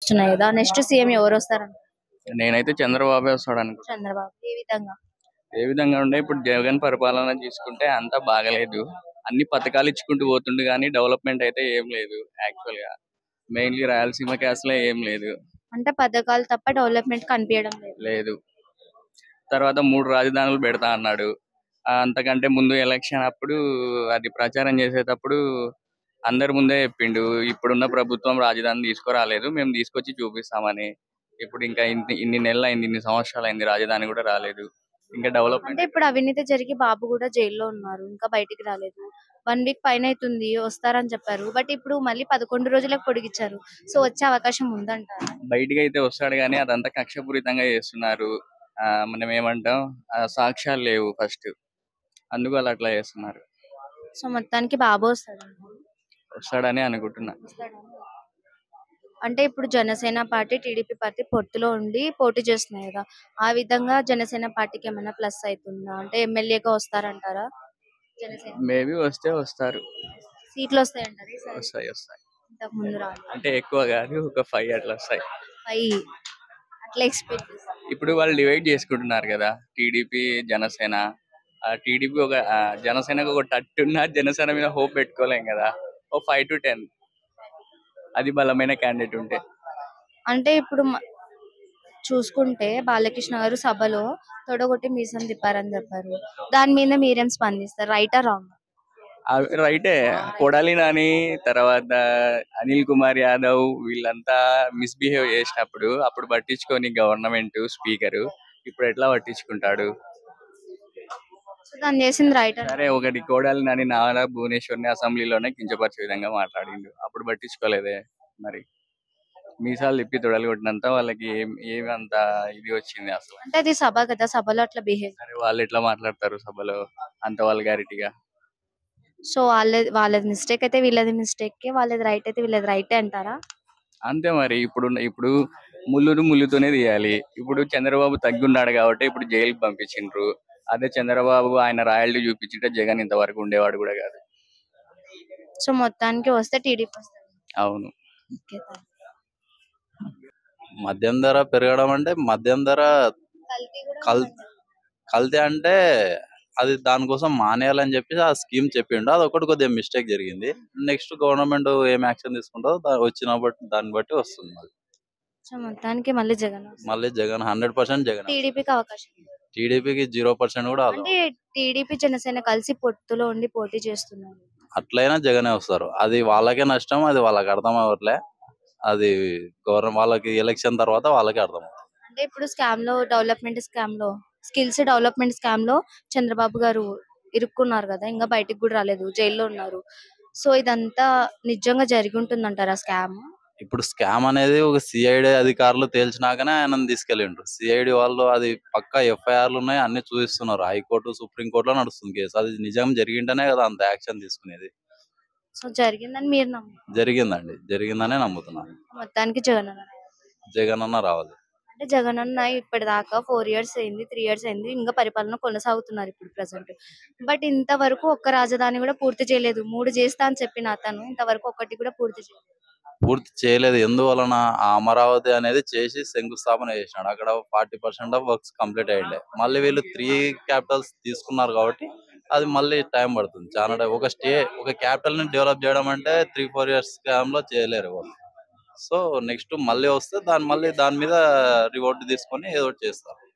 వస్తున్నాయి కదా next CM ఎవరు వస్తారంట నేనైతే చంద్రబాబు వస్తాడు అనుకుంటా చంద్రబాబు ఏ విధంగా ఏ విధంగా ఉండే ఇప్పుడు జగన్ పరిపాలన తీసుకుంటే అంతా బాగలేదు అన్ని పథకాలు ఇచ్చుకుంటూ పోతుండు కానీ డెవలప్మెంట్ అయితే ఏం లేదు యాక్చువల్ గా మెయిన్లీ రాయలసీమ క్యాస్లో ఏం లేదు అంటే పథకాలు తప్ప డెవలప్మెంట్ కనిపించడం లేదు లేదు తర్వాత మూడు రాజధానులు పెడతా అన్నాడు ఆ, అంతకంటే ముందు ఎలక్షన్ అప్పుడు అది ప్రచారం చేసేటప్పుడు అందరి ముందే చెప్పిండు ఇప్పుడున్న ప్రభుత్వం రాజధాని తీసుకురాలేదు మేము తీసుకొచ్చి చూపిస్తామని ఇప్పుడు ఇంకా ఇన్ని ఇన్ని నెలలు అయింది ఇన్ని సంవత్సరాలు అయింది రాజధాని కూడా రాలేదు ఇంకా డెవలప్మెంట్ అంటే ఇప్పుడు అవినీతి జరిగి బాబు కూడా జైల్లో ఉన్నారు ఇంకా బయటికి రాలేదు వన్ వీక్ పైన అవుతుంది వస్తారని చెప్పారు బట్ ఇప్పుడు మళ్ళీ పదకొండు రోజులకు పొడిగించారు సో వచ్చే అవకాశం ఉందంటారా బయటికి అయితే వస్తాడు కానీ అదంతా కక్షపూరితంగా చేస్తున్నారు ఆ, మనం ఏమంటాం ఆ, సాక్ష్యాలు లేవు ఫస్ట్ అందుకు వాళ్ళు అట్లా చేస్తున్నారు సో మొత్తానికి బాబు వస్తాడు వస్తాడని అనుకుంటున్నా అంటే ఇప్పుడు జనసేన పార్టీ టీడీపీ పార్టీ పొత్తులో ఉండి పోటీ చేస్తున్నాయి కదా ఆ విధంగా జనసేన పార్టీకి ఏమైనా ప్లస్ అవుతుందా అంటే ఎమ్మెల్యేగా వస్తారంటారా జనసేన మేబీ వస్తే వస్తారు సీట్లు వస్తాయంటారు ఈసారి? వస్తాయి వస్తాయి ఇంతకు ముందు రాదు అంటే ఎక్కువ కాదు ఒక ఫైవ్ అట్లా వస్తాయి ఫైవ్ అట్లా ఎక్స్పెక్ట్ ఇప్పుడు వాళ్ళు డివైడ్ చేసుకుంటున్నారు కదా టీడీపీ జనసేన ఆ టీడీపీ ఒక ఆ, జనసేనకు ఒక టట్టు ఉన్న జనసేన మీద హోప్ పెట్టుకోలేం కదా ఓ ఫైవ్ టు టెన్ అది బలమైన క్యాండిడేట్ ఉంటే అంటే ఇప్పుడు మ- చూసుకుంటే బాలకృష్ణ గారు సభలో తొడగొట్టి మీసం తిప్పారని చెప్పారు దాని మీద మీరేం స్పందిస్తారు రైటా రాంగ్ అవి రైటే కొడాలి నాని తర్వాత అనిల్ కుమార్ యాదవ్ వీళ్ళంతా మిస్బిహేవ్ చేసినప్పుడు అప్పుడు పట్టించుకొని గవర్నమెంట్ స్పీకర్ ఇప్పుడు ఎట్లా పట్టించుకుంటాడు సో దాన్ని చేసింది రైటర్ సరే ఒకటి కోడాలి నాని నారా భువనేశ్వర్ని అసెంబ్లీలోనే కించపరిచే విధంగా మాట్లాడిండు అప్పుడు పట్టించుకోలేదే మరి మీసాలు తిప్పి తొడలు కొట్టినంత వాళ్ళకి ఏం ఏమి అంత ఇది వచ్చింది అసలు అంటే అది సభ కదా సభలో అట్లా బిహేవ్ సరే వాళ్ళు ఎట్లా మాట్లాడతారు సభలో అంత వల్గారిటీగా సో వాళ్ళది వాళ్ళది మిస్టేక్ అయితే వీళ్ళది మిస్టేక్ వాళ్ళది రైట్ అయితే వీళ్ళది రైటే అంటారా అంతే మరి ఇప్పుడు ఇప్పుడు ముళ్ళును ముళ్ళుతోనే తీయాలి ఇప్పుడు చంద్రబాబు తగ్గున్నాడు కాబట్టి ఇప్పుడు జైలుకి పంపించిండ్రు అదే చంద్రబాబు ఆయన రాయల్టీ చూపించింటే జగన్ ఇంతవరకు ఉండేవాడు కూడా కాదు సో మొత్తానికి వస్తే టీడీపీ వస్తుంది అవును ఓకే థాంక్స్. మద్యం ధర పెరగడం అంటే మద్యం ధర కల్తీ కూడా కల్ ఉందంట. కల్తీ అంటే అది దానికోసం మానేయాలని చెప్పి ఆ స్కీమ్ చెప్పిండు అది ఒకటి కొద్దిగా మిస్టేక్ జరిగింది నెక్స్ట్ గవర్నమెంట్ ఏం యాక్షన్ తీసుకుంటుందో దా- వచ్చిన బట్టి దాన్ని బట్టి వస్తుంది మరి. సో మొత్తానికి మళ్ళీ జగన్ వస్తుంది. మళ్ళీ జగన్ హండ్రెడ్ పర్సెంట్ జగన్ టీడీపీకి అవకాశం ఉంది. టీడీపీకి జీరో పర్సెంట్ కూడా అవ్వదు అంటే టీడీపీ జనసేన కలిసి పొత్తులో ఉండి పోటీ చేస్తున్నారు అట్లయినా జగనే వస్తారు అది వాళ్ళకే నష్టం అది వాళ్ళకి అర్థం అవ్వట్లే అది గవర్నమెంట్ వాళ్ళకి ఎలక్షన్ తర్వాత వాళ్ళకే అర్థం అవుతుంది. అంటే ఇప్పుడు స్కామ్ లో డెవలప్మెంట్ స్కామ్ లో స్కిల్స్ డెవలప్మెంట్ స్కామ్ లో చంద్రబాబు గారు ఇరుక్కున్నారు కదా ఇంకా బయటికి కూడా రాలేదు జైల్లో ఉన్నారు సో ఇదంతా నిజంగా జరిగి ఉంటుందంటారా స్కామ్ ఇప్పుడు స్కామ్ అనేది ఒక సిఐడి అధికారులు తేల్చినాకనే ఆయన తీసుకెళ్ళిండ్రు సిఐడి వాళ్ళు అది పక్క ఎఫ్ఐఆర్లు ఉన్నాయి అన్ని చూపిస్తున్నారు హైకోర్టు సుప్రీం కోర్టులో నడుస్తుంది కేసు అది నిజం జరిగింటేనే కదా అంత యాక్షన్ తీసుకునేది సో జరిగిందని మీరు నమ్ముతారు జరిగిందండి జరిగిందనే నమ్ముతున్నాను మొత్తానికి జగన్ అన్న జగన్ అన్న రావాలి అంటే జగన్ అన్న ఇప్పటిదాకా ఫోర్ ఇయర్స్ అయింది త్రీ ఇయర్స్ అయింది ఇంకా పరిపాలన కొనసాగుతున్నారు ఇప్పుడు ప్రజెంట్ బట్ ఇంతవరకు ఒక్క రాజధాని కూడా పూర్తి చేయలేదు మూడు చేస్తా అని చెప్పిన అతను ఇంతవరకు ఒక్కటి కూడా పూర్తి చేయలేదు పూర్తి చేయలేదు ఎందువలన ఆ అమరావతి అనేది చేసి శంకుస్థాపన చేసినాడు అక్కడ forty percent of works complete అయ్యిండే మళ్ళీ వీళ్ళు త్రీ క్యాపిటల్స్ తీసుకున్నారు కాబట్టి అది మళ్ళీ టైం పడుతుంది చాలా టైం ఒక స్టే ఒక క్యాపిటల్ ని డెవలప్ చేయడం అంటే త్రీ ఫోర్ ఇయర్స్ లో చేయలేరు వాళ్ళు సో నెక్స్ట్ మళ్ళీ వస్తే దాని మళ్ళీ దాని మీద రివార్డ్ తీసుకొని ఏదో ఒకటి చేస్తారు